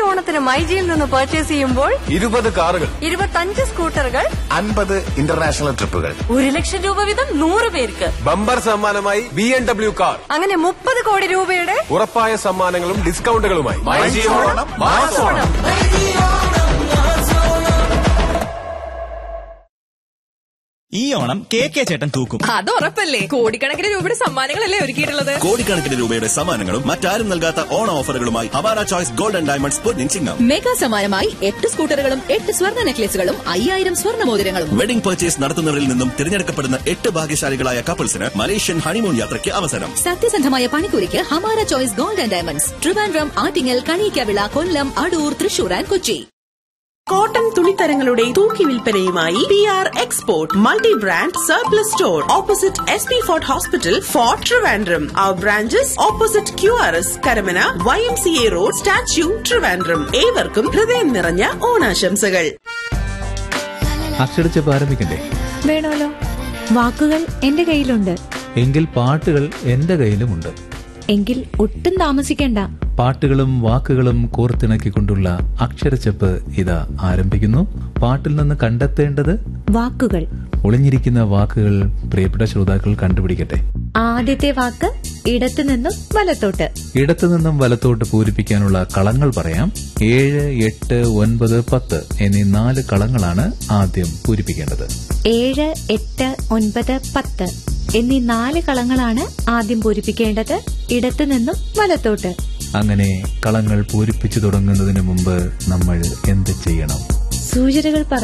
ഓണത്തിന് മൈജിയിൽ നിന്ന് പർച്ചേസ് ചെയ്യുമ്പോൾ ഇരുപത് കാറുകൾ ഇരുപത്തഞ്ച് സ്കൂട്ടറുകൾ അൻപത് ഇന്റർനാഷണൽ ട്രിപ്പുകൾ ഒരു ലക്ഷം രൂപ വീതം നൂറ് പേർക്ക് ബമ്പർ സമ്മാനമായി ബി എം ഡബ്ല്യു കാർ അങ്ങനെ മുപ്പത് കോടി രൂപയുടെ ഉറപ്പായ സമ്മാനങ്ങളും ഡിസ്കൗണ്ടുകളുമായി ഓണം മാസോണം ഈ ഓണം കെ കെ ചേട്ടൻ തൂക്കും അത് ഉറപ്പല്ലേ കോടിക്കണക്കിന് രൂപയുടെ സമ്മാനങ്ങളല്ലേ ഒരുക്കിയിട്ടുള്ളത് കോടിക്കണക്കിന് രൂപയുടെ സമ്മാനങ്ങളും മറ്റാരും നൽകാത്ത ഓണ ഓഫറുകളുമായി അവാര ചോയ്സ് ഗോൾഡ് ആൻഡ് ഡയമണ്ട്സ് പൊന്നിൻ ചിങ്ങം മെഗാ സമ്മാനമായി എട്ട് സ്കൂട്ടറുകളും എട്ട് സ്വർണ്ണ നെക്ലേസുകളും അയ്യായിരം സ്വർണ്ണ മോതിരങ്ങളും വെഡിംഗ് പർച്ചേസ് നടത്തുന്നവരിൽ നിന്നും തിരഞ്ഞെടുക്കപ്പെടുന്ന എട്ട് ഭാഗ്യശാലികളായ കപ്പിൾസിന് മലേഷ്യൻ ഹണിമൂൺ യാത്രയ്ക്ക് അവസരം സത്യസന്ധമായ പണിക്കൂലിക്ക് Hamara choice gold and diamonds Trivandrum Attingal Kaniyakkavila Kollam Adoor Thrissur and Kochi cotton തുണിത്തരങ്ങളുടെ തൂക്കി വിൽപ്പനയുമായി P R export multi brand surplus store opposite S P fort hospital fort Trivandrum our branches opposite Q R S Karamana Y M C A road statue Trivandrum ഏവർക്കും ഹൃദയം നിറഞ്ഞ ഓണാശംസകൾ അക്ഷരച്ചപ്പ് ആരംഭിക്കണ്ടേ വേണമല്ലോ വാക്കുകൾ എന്റെ കയ്യിലുണ്ട് എങ്കിൽ പാട്ടുകൾ എന്റെ കയ്യിലുമുണ്ട് എങ്കിൽ ഒട്ടും താമസിക്കണ്ട പാട്ടുകളും വാക്കുകളും കോർത്തിണക്കിക്കൊണ്ടുള്ള അക്ഷരച്ചപ്പ് ഇതാ ആരംഭിക്കുന്നു പാട്ടിൽ നിന്ന് കണ്ടെത്തേണ്ടത് വാക്കുകൾ ഒളിഞ്ഞിരിക്കുന്ന വാക്കുകൾ പ്രിയപ്പെട്ട ശ്രോതാക്കൾ കണ്ടുപിടിക്കട്ടെ ആദ്യത്തെ വാക്ക് ഇടത്തു നിന്നും വലത്തോട്ട് ഇടത്തു നിന്നും വലത്തോട്ട് പൂരിപ്പിക്കാനുള്ള കളങ്ങൾ പറയാം ഏഴ് എട്ട് ഒൻപത് പത്ത് എന്നീ നാല് കളങ്ങളാണ് ആദ്യം പൂരിപ്പിക്കേണ്ടത് ഏഴ് എട്ട് ഒൻപത് പത്ത് എന്നീ നാല് കളങ്ങളാണ് ആദ്യം പൂരിപ്പിക്കേണ്ടത് ഇടത്തു നിന്നും വലത്തോട്ട് അങ്ങനെ കളങ്ങൾ പൂരിപ്പിച്ചു തുടങ്ങുന്നതിന് മുമ്പ് നമ്മൾ എന്ത് ചെയ്യണം സൂചനകൾ പറ